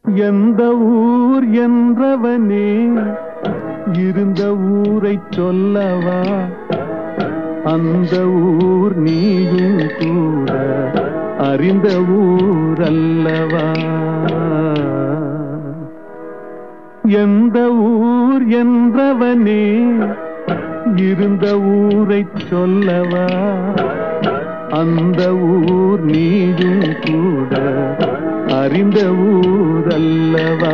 எந்த ஊர் என்றவனே இருந்த ஊரைச் சொல்லவா அந்த ஊர் நீயும் கூட அறிந்த ஊர் அல்லவா எந்த ஊர் என்றவனே இருந்த ஊரைச் சொல்லவா அந்த ஊர் நீயும் கூட அறிந்த ஊர் அல்லவா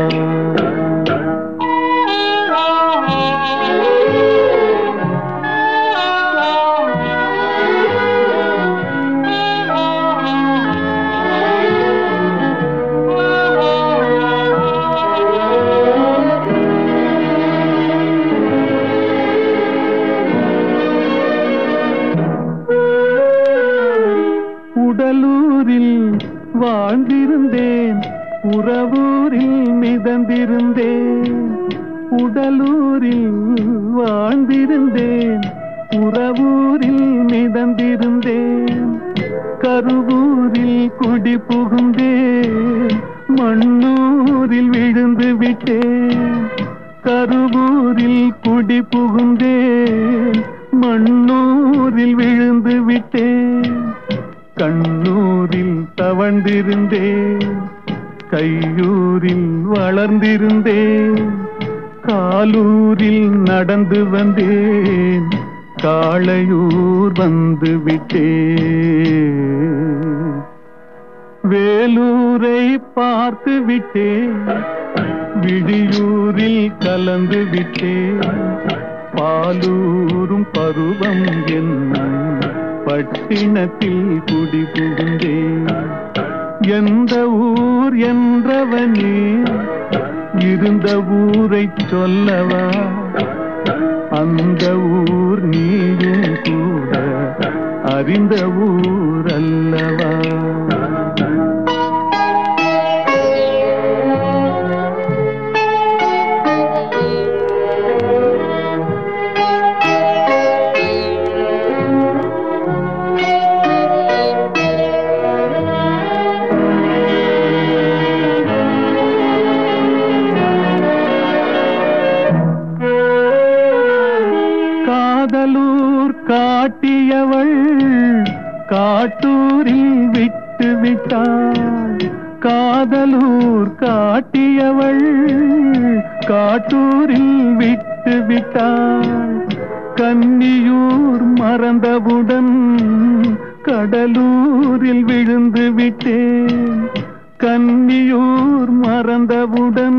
உடலூரில் வாழ்ந்திருந்தேன் உறவூரில் மிதந்திருந்தேன் உடலூரில் வாழ்ந்திருந்தேன் உறவூரில் மிதந்திருந்தேன் கருவூரில் குடி புகுந்தேன் மண்ணூரில் விழுந்து விட்டேன் கருவூரில் குடி புகுந்தேன் மண்ணூரில் விழுந்து விட்டேன் கண்ணூரில் தவழ்ந்திருந்தேன் கையூரில் வளர்ந்திருந்தேன் காலூரில் நடந்து வந்தேன் காளையூர் வந்து விட்டேன் வேலூரை பார்த்து விட்டேன் விடியூரில் கலந்து விட்டேன் பாலூரும் பருவம் என்னும் பட்டினத்தில் குடி புகுந்தேன் எந்த ஊர் என்றவனே இருந்த ஊரைச் சொல்லவா அந்த ஊர் நீயும் கூட அறிந்த ஊர் அல்லவா காதலூர் காட்டியவள் காட்டூரில் விட்டு விட்டாள் காதலூர் காட்டியவள் காட்டூரில் விட்டு விட்டாள் கன்னியூர் மறந்தவுடன் கடலூரில் விழுந்து விட்டேன் கன்னியூர் மறந்தவுடன்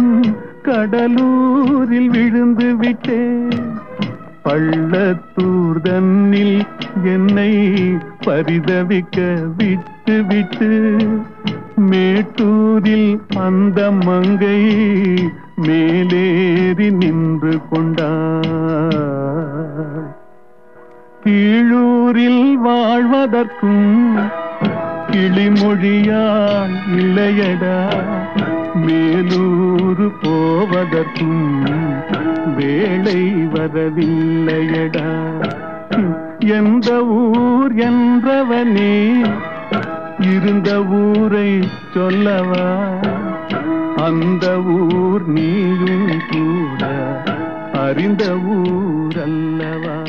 கடலூரில் விழுந்து விட்டேன் பள்ளத்தூர் தன்னில் என்னை பரிதவிக்க விட்டு விட்டு மேட்டூரில் அந்த மங்கை மேலேறி நின்று கொண்டார் கீழூரில் வாழ்வதற்கும் கிளிமொழியால் இல்லையடா மேலூர் போவதற்கும் வேளை வரவில்லையடா எந்த ஊர் என்றவனே இருந்த ஊரை சொல்லவா அந்த ஊர் நீயும் கூட அறிந்த ஊர் அல்லவா